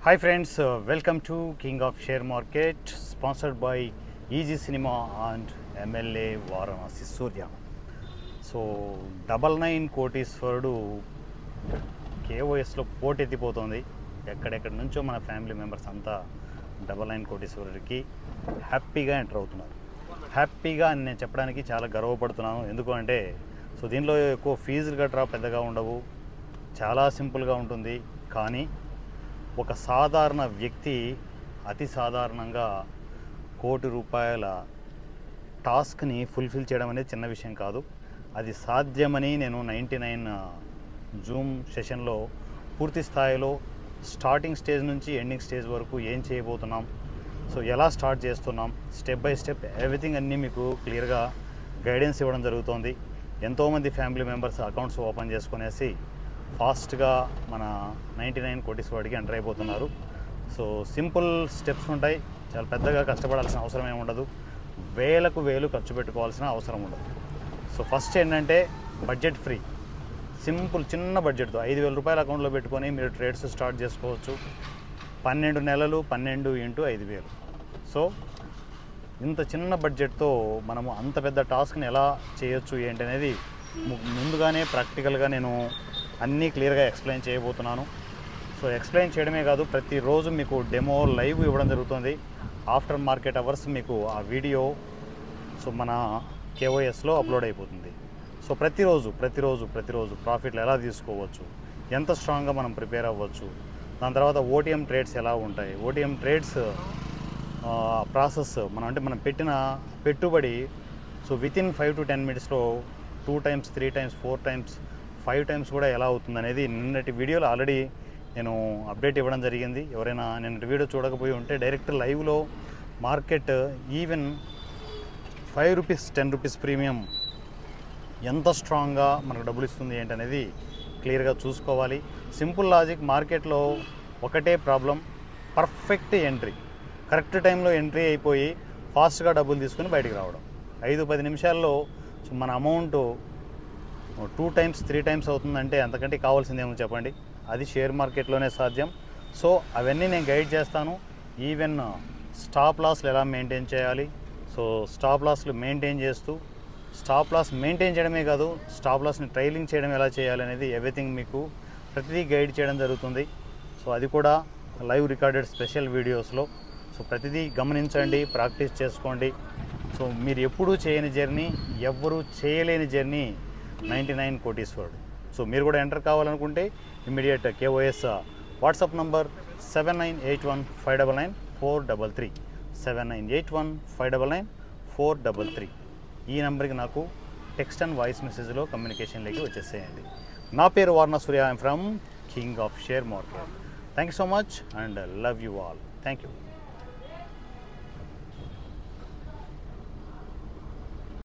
hi friends welcome to king of share market sponsored by easy cinema and MLA Varanasi Surya so double nine కోటీశ్వరుడు కేఓఎస్లో పోటెత్తిపోతుంది ఎక్కడెక్కడి నుంచో మన ఫ్యామిలీ మెంబర్స్ అంతా డబల్ నైన్ కోటీశ్వరుడికి హ్యాపీగా ఎంటర్ అవుతున్నారు హ్యాపీగా అని నేను చెప్పడానికి చాలా గర్వపడుతున్నాను ఎందుకు అంటే సో దీనిలో ఎక్కువ ఫీజులు గట్రా పెద్దగా ఉండవు చాలా సింపుల్గా ఉంటుంది కానీ ఒక సాధారణ వ్యక్తి అతి సాధారణంగా కోటి రూపాయల టాస్క్ని ఫుల్ఫిల్ చేయడం అనేది చిన్న విషయం కాదు అది సాధ్యమని నేను నైంటీ నైన్ జూమ్ సెషన్లో పూర్తి స్థాయిలో స్టార్టింగ్ స్టేజ్ నుంచి ఎండింగ్ స్టేజ్ వరకు ఏం చేయబోతున్నాం సో ఎలా స్టార్ట్ చేస్తున్నాం స్టెప్ బై స్టెప్ ఎవ్రీథింగ్ అన్నీ మీకు క్లియర్గా గైడెన్స్ ఇవ్వడం జరుగుతుంది ఎంతోమంది ఫ్యామిలీ మెంబర్స్ అకౌంట్స్ ఓపెన్ చేసుకునేసి ఫాస్ట్గా మన నైంటీ నైన్ కోటీస్ వాడికి ఎంటర్ అయిపోతున్నారు సో సింపుల్ స్టెప్స్ ఉంటాయి చాలా పెద్దగా కష్టపడాల్సిన అవసరం ఏమి ఉండదు వేలకు వేలు ఖర్చు పెట్టుకోవాల్సిన అవసరం ఉండదు సో ఫస్ట్ ఏంటంటే బడ్జెట్ ఫ్రీ సింపుల్ చిన్న బడ్జెట్తో ఐదు వేల రూపాయల అకౌంట్లో పెట్టుకొని మీరు ట్రేడ్స్ స్టార్ట్ చేసుకోవచ్చు పన్నెండు నెలలు పన్నెండు ఇంటూ ఐదు వేలు సో ఇంత చిన్న బడ్జెట్తో మనము అంత పెద్ద టాస్క్ని ఎలా చేయొచ్చు ఏంటి అనేది ము- ముందుగానే ప్రాక్టికల్గా నేను అన్నీ క్లియర్గా ఎక్స్ప్లెయిన్ చేయబోతున్నాను సో ఎక్స్ప్లెయిన్ చేయడమే కాదు ప్రతిరోజు మీకు డెమో లైవ్ ఇవ్వడం జరుగుతుంది ఆఫ్టర్ మార్కెట్ అవర్స్ మీకు ఆ వీడియో సో మన కేఓఎస్లో అప్లోడ్ అయిపోతుంది సో ప్రతిరోజు ప్రతిరోజు ప్రతిరోజు ప్రాఫిట్లు ఎలా తీసుకోవచ్చు ఎంత స్ట్రాంగ్గా మనం ప్రిపేర్ అవ్వచ్చు దాని తర్వాత ఓటీఎం ట్రేడ్స్ ఎలా ఉంటాయి ఓటీఎం ట్రేడ్స్ ప్రాసెస్ మనం అంటే మనం పెట్టిన పెట్టుబడి so within five to ten మినిట్స్లో two times three times four times five times కూడా ఎలా అవుతుంది అనేది నిన్నటి వీడియోలో ఆల్రెడీ నేను అప్డేట్ ఇవ్వడం జరిగింది ఎవరైనా నిన్నటి వీడియో చూడకపోయి ఉంటే డైరెక్ట్ లైవ్లో market even five rupees ten rupees premium ఎంత స్ట్రాంగ్గా మనకు డబ్బులు ఇస్తుంది ఏంటనేది క్లియర్గా చూసుకోవాలి సింపుల్ లాజిక్ మార్కెట్లో ఒకటే ప్రాబ్లం పర్ఫెక్ట్ ఎంట్రీ కరెక్ట్ టైంలో ఎంట్రీ అయిపోయి ఫాస్ట్గా డబ్బులు తీసుకుని బయటికి రావడం ఐదు పది నిమిషాల్లో సో మన amount two times three times అవుతుందంటే అంతకంటే కావాల్సిందేమో చెప్పండి అది షేర్ మార్కెట్లోనే సాధ్యం సో అవన్నీ నేను గైడ్ చేస్తాను ఈవెన్ స్టాప్ లాస్లు ఎలా మెయింటైన్ చేయాలి సో స్టాప్ లాస్లు మెయింటైన్ చేస్తూ స్టాప్ లాస్ మెయింటైన్ చేయడమే కాదు స్టాప్ లాస్ని ట్రైలింగ్ చేయడం ఎలా చేయాలి అనేది ఎవ్రీథింగ్ మీకు ప్రతిదీ గైడ్ చేయడం జరుగుతుంది సో అది కూడా లైవ్ రికార్డెడ్ స్పెషల్ వీడియోస్లో సో ప్రతిదీ గమనించండి ప్రాక్టీస్ చేసుకోండి సో మీరు ఎప్పుడూ చేయని జర్నీ ఎవ్వరూ చేయలేని జర్నీ నైంటీ నైన్ కోటీశ్వరుడు సో మీరు కూడా ఎంటర్ కావాలనుకుంటే immediate KOS WhatsApp number seven nine eight one five double nine four double three seven nine eight one five double nine four double three ఈ నెంబర్కి నాకు టెక్స్ట్ అండ్ వాయిస్ మెసేజ్లో కమ్యూనికేషన్లోకి వచ్చేసేయండి నా పేరు Varna Surya I'm from king of share market thank you so much and love you all thank you